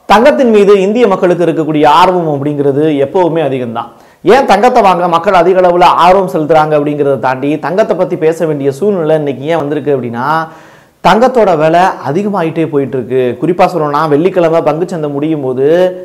தங்கத்தின் மீது இந்திய மக்களுக்கு இருக்கக்கூடிய ஆர்வம் அப்படிங்கிறது எப்பவுமே அதிகம்தான் ஏன் தங்கத்தை வாங்க மக்கள் அதிக அளவில் ஆர்வம் செலுத்துறாங்க அப்படிங்கிறத தாண்டி தங்கத்தை பற்றி பேச வேண்டிய சூழ்நிலை இன்னைக்கு ஏன் வந்திருக்கு அப்படின்னா தங்கத்தோட விலை அதிகமாயிட்டே போயிட்டு இருக்கு குறிப்பாக சொல்லணும்னா வெள்ளிக்கிழமை பங்குச்சந்தை முடியும் போது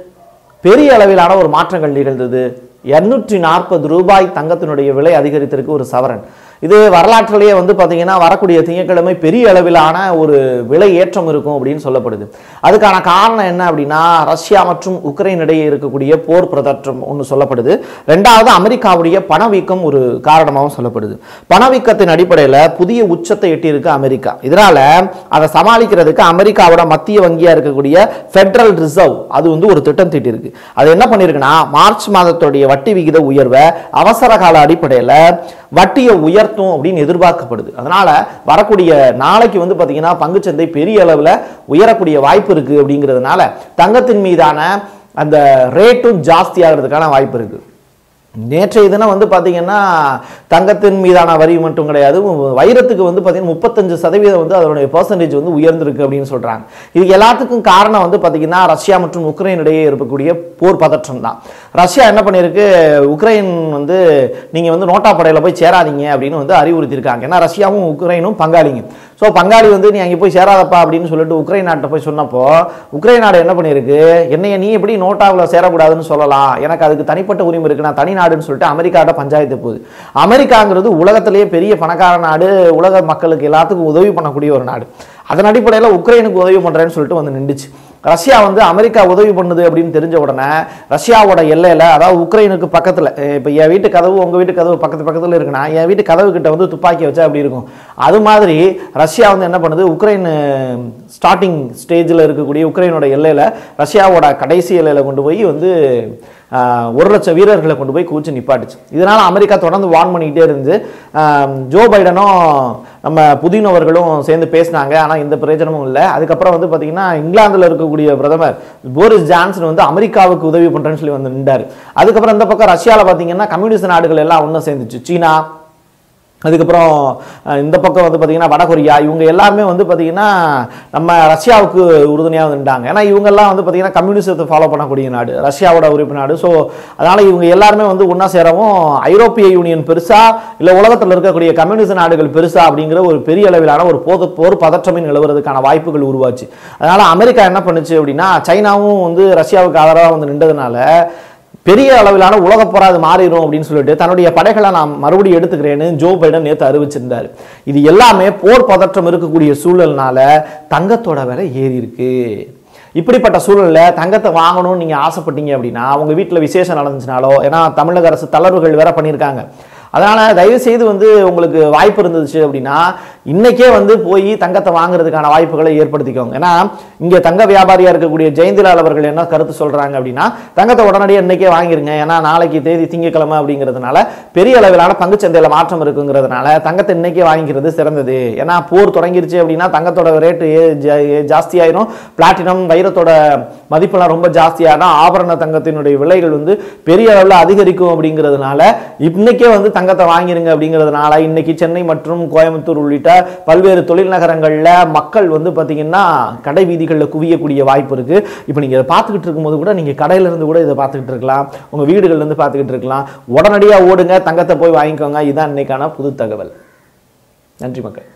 பெரிய அளவிலான ஒரு மாற்றங்கள் நிகழ்ந்தது இருநூற்றி நாற்பது ரூபாய் தங்கத்தினுடைய விலை அதிகரித்திருக்கு ஒரு சவரன் இது வரலாற்றிலேயே வந்து பார்த்தீங்கன்னா வரக்கூடிய திங்கட்கிழமை பெரிய அளவிலான ஒரு விலை ஏற்றம் இருக்கும் அப்படின்னு சொல்லப்படுது அதுக்கான காரணம் என்ன அப்படின்னா ரஷ்யா மற்றும் உக்ரைன் இடையே இருக்கக்கூடிய போர் பிரதற்றம் ஒன்று சொல்லப்படுது ரெண்டாவது அமெரிக்காவுடைய பணவீக்கம் ஒரு காரணமாகவும் சொல்லப்படுது பணவீக்கத்தின் அடிப்படையில் புதிய உச்சத்தை எட்டியிருக்கு அமெரிக்கா இதனால அதை சமாளிக்கிறதுக்கு அமெரிக்காவோட மத்திய வங்கியா இருக்கக்கூடிய ஃபெடரல் ரிசர்வ் அது வந்து ஒரு திட்டம் தீட்டியிருக்கு அது என்ன பண்ணியிருக்குன்னா மார்ச் மாதத்துடைய வட்டி விகித உயர்வை அவசர கால அடிப்படையில் வட்டியை உயர்த்தும் அப்படின்னு எதிர்பார்க்கப்படுது அதனால வரக்கூடிய நாளைக்கு வந்து பார்த்தீங்கன்னா பங்குச்சந்தை பெரிய அளவில் உயரக்கூடிய வாய்ப்பு இருக்கு அப்படிங்கிறதுனால தங்கத்தின் மீதான அந்த ரேட்டும் ஜாஸ்தி ஆகிறதுக்கான வாய்ப்பு இருக்கு நேற்றைய தினம் வந்து பார்த்தீங்கன்னா தங்கத்தின் மீதான வரி மட்டும் கிடையாது வைரத்துக்கு வந்து பார்த்தீங்கன்னா முப்பத்தஞ்சு சதவீதம் வந்து அதனுடைய பர்சன்டேஜ் வந்து உயர்ந்திருக்கு அப்படின்னு சொல்கிறாங்க இது எல்லாத்துக்கும் காரணம் வந்து பார்த்தீங்கன்னா ரஷ்யா மற்றும் உக்ரைன் இடையே இருக்கக்கூடிய போர் பதற்றம் தான் ரஷ்யா என்ன பண்ணியிருக்கு உக்ரைன் வந்து நீங்கள் வந்து நோட்டா படையில் போய் சேராதீங்க அப்படின்னு வந்து அறிவுறுத்தியிருக்காங்க ஏன்னா ரஷ்யாவும் உக்ரைனும் பங்காளிங்க ஸோ பங்காளி வந்து நீ அங்கே போய் சேராதப்பா அப்படின்னு சொல்லிட்டு உக்ரைன் நாட்டை போய் சொன்னப்போ உக்ரைன் நாடு என்ன பண்ணியிருக்கு என்னைய நீ எப்படி நோட்டாவில் சேரக்கூடாதுன்னு சொல்லலாம் எனக்கு அதுக்கு தனிப்பட்ட உரிமை இருக்கு நான் தனி நாடுன்னு சொல்லிட்டு அமெரிக்காட்ட பஞ்சாயத்து போகுது அமெரிக்காங்கிறது உலகத்திலேயே பெரிய பணக்கார நாடு உலக மக்களுக்கு எல்லாத்துக்கும் உதவி பண்ணக்கூடிய ஒரு நாடு அதன் அடிப்படையில் உக்ரைனுக்கு உதவி பண்ணுறேன்னு சொல்லிட்டு வந்து நின்றுச்சு ரஷ்யா வந்து அமெரிக்கா உதவி பண்ணுது அப்படின்னு தெரிஞ்ச உடனே ரஷ்யாவோட எல்லையில் அதாவது உக்ரைனுக்கு பக்கத்தில் இப்போ என் வீட்டு கதவு உங்கள் வீட்டு கதவு பக்கத்து பக்கத்தில் இருக்குன்னா என் வீட்டு கதவு கிட்ட வந்து துப்பாக்கி வச்சா அப்படி இருக்கும் அது மாதிரி ரஷ்யா வந்து என்ன பண்ணுது உக்ரைன் ஸ்டார்டிங் ஸ்டேஜில் இருக்கக்கூடிய உக்ரைனோட எல்லையில் ரஷ்யாவோட கடைசி எல்லையில் கொண்டு போய் வந்து ஆஹ், ஒரு லட்சம் வீரர்களை கொண்டு போய் கூச்சு நிப்பாட்டுச்சு இதனால அமெரிக்கா தொடர்ந்து வார்ன் பண்ணிக்கிட்டே இருந்து ஆஹ், ஜோ பைடனும் நம்ம புதின் அவர்களும் சேர்ந்து பேசினாங்க ஆனால் எந்த பிரயோஜனமும் இல்லை அதுக்கப்புறம் வந்து பார்த்தீங்கன்னா இங்கிலாந்தில் இருக்கக்கூடிய பிரதமர் போரிஸ் ஜான்சன் வந்து அமெரிக்காவுக்கு உதவி பண்ணுறேன்னு சொல்லி வந்து நின்றார் அதுக்கப்புறம் இந்த பக்கம் ரஷ்யாவில் பார்த்தீங்கன்னா கம்யூனிஸ்ட் நாடுகள் எல்லாம் ஒன்றும் சேர்ந்துச்சு சீனா அதுக்கப்புறம் அஹ், இந்த பக்கம் வந்து பார்த்தீங்கன்னா வடகொரியா இவங்க எல்லாருமே வந்து பார்த்தீங்கன்னா நம்ம ரஷ்யாவுக்கு உறுதுணையாக வந்துட்டாங்க ஏன்னா இவங்கெல்லாம் வந்து பார்த்தீங்கன்னா கம்யூனிசத்தை ஃபாலோ பண்ணக்கூடிய நாடு ரஷ்யாவோட உறுப்பு நாடு ஸோ அதனால் இவங்க எல்லாருமே வந்து ஒன்றா சேரவும் ஐரோப்பிய யூனியன் பெருசா இல்லை உலகத்தில் இருக்கக்கூடிய கம்யூனிஸ்ட் நாடுகள் பெருசா அப்படிங்கிற ஒரு பெரிய அளவிலான ஒரு போது போர் பதற்றமே நிலவுறதுக்கான வாய்ப்புகள் உருவாச்சு அதனால் அமெரிக்கா என்ன பண்ணுச்சு அப்படின்னா சைனாவும் வந்து ரஷ்யாவுக்கு ஆதரவாக வந்து நின்றதுனால பெரிய அளவிலான உலகப் போரா அது மாறிடும் அப்படின்னு சொல்லிட்டு தன்னுடைய படைகளை நான் மறுபடியும் எடுத்துக்கிறேன்னு ஜோ பைடன் நேற்று அறிவிச்சிருந்தார் இது எல்லாமே போர் பதற்றம் இருக்கக்கூடிய சூழல்னால தங்கத்தோட விலை ஏறி இருக்கு இப்படிப்பட்ட சூழல்ல தங்கத்தை வாங்கணும்னு நீங்க ஆசைப்பட்டீங்க அப்படின்னா உங்க வீட்டில் விசேஷம் நடந்துச்சுனாலோ ஏன்னா தமிழக அரசு தளர்வுகள் வேற பண்ணியிருக்காங்க அதனால தயவு செய்து வந்து உங்களுக்கு வாய்ப்பு இருந்துச்சு அப்படின்னா இன்னைக்கே வந்து போய் தங்கத்தை வாங்குறதுக்கான வாய்ப்புகளை ஏற்படுத்திக்கோங்க ஏன்னா இங்க தங்க வியாபாரியா இருக்கக்கூடிய ஜெயந்திலால் அவர்கள் என்ன கருத்து சொல்றாங்க அப்படின்னா தங்கத்தை உடனடியாக இன்னைக்கே வாங்கிருங்க ஏன்னா நாளைக்கு தேதி திங்கக்கிழமை அப்படிங்கிறதுனால பெரிய அளவிலான பங்குச்சந்தையில மாற்றம் இருக்குங்கிறதுனால தங்கத்தை இன்னைக்கே வாங்கிக்கிறது சிறந்தது ஏன்னா போர் தொடங்கிருச்சு அப்படின்னா தங்கத்தோட ரேட்டு ஜாஸ்தி ஆயிரும் பிளாட்டினம் வைரத்தோட மதிப்பெல்லாம் ரொம்ப ஜாஸ்தியானா ஆபரண தங்கத்தினுடைய விலைகள் வந்து பெரிய அளவில் அதிகரிக்கும் அப்படிங்கிறதுனால இன்னைக்கே வந்து தங்கத்தை வாங்கிருங்க அப்படிங்கிறதுனால இன்னைக்கு சென்னை மற்றும் கோயம்புத்தூர் உள்ளிட்ட பல்வேறு தொழில் நகரங்கள்ல மக்கள் வந்து பாத்தீங்கன்னா கடை வீதிகளில் குவியக்கூடிய வாய்ப்பு இருக்கு இப்போ நீங்க இதை பார்த்துக்கிட்டு இருக்கும்போது கூட நீங்க கடையில இருந்து கூட இதை பார்த்துக்கிட்டு இருக்கலாம் உங்க வீடுகள்ல இருந்து பார்த்துக்கிட்டு இருக்கலாம் உடனடியா ஓடுங்க தங்கத்தை போய் வாங்கிக்கோங்க இதுதான் இன்னைக்கான புது தகவல் நன்றி மக்கள்